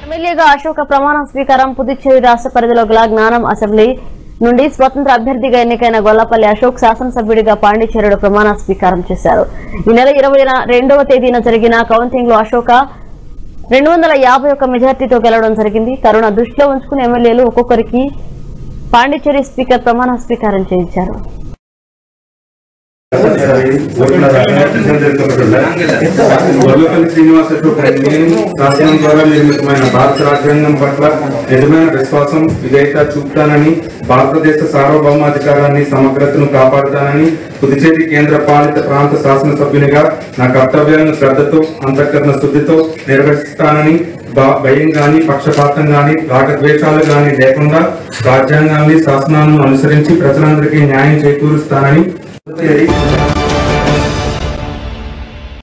ఎమ్మెల్యేగా అశోక ప్రమాణ స్వీకారం పుదుచ్చేరి రాష్ట్ర పరిధిలో గల జ్ఞానం అసెంబ్లీ నుండి స్వతంత్ర అభ్యర్థిగా ఎన్నికైన గొల్లపల్లి అశోక్ శాసనసభ్యుడిగా పాండిచేరులో ప్రమాణ స్వీకారం చేశారు ఈ నెల ఇరవై రెండవ తేదీన జరిగిన కౌంటింగ్ లో అశోక రెండు వందల యాభై ఒక్క మెజార్టీతో గెలవడం జరిగింది కరోనా దృష్టిలో ఉంచుకుని ఎమ్మెల్యేలు ఒక్కొక్కరికి పాండిచేరి స్పీకర్ ప్రమాణ స్వీకారం చేయించారు గొల్లపల్లి శ్రీనివాసరావు నేను శాసనం ద్వారా నిర్మితమైన భారత రాజ్యాంగం పట్ల నిజమైన విశ్వాసం విధేయత చూపుతానని భారతదేశ సార్వభౌమాధికారాన్ని సమగ్రతను కాపాడుతానని పుదుచేరి కేంద్ర పాలిత ప్రాంత శాసనసభ్యునిగా నా కర్తవ్యాలను శ్రద్ధతో అంతఃకరణ శుద్ధితో నిర్వహిస్తానని భ- భయం గాని పక్షపాతం గాని రాగద్వేషాలు గాని లేకుండా రాజ్యాంగాన్ని శాసనాలను అనుసరించి ప్రజలందరికీ న్యాయం చేకూరుస్తానని పుదుచేరి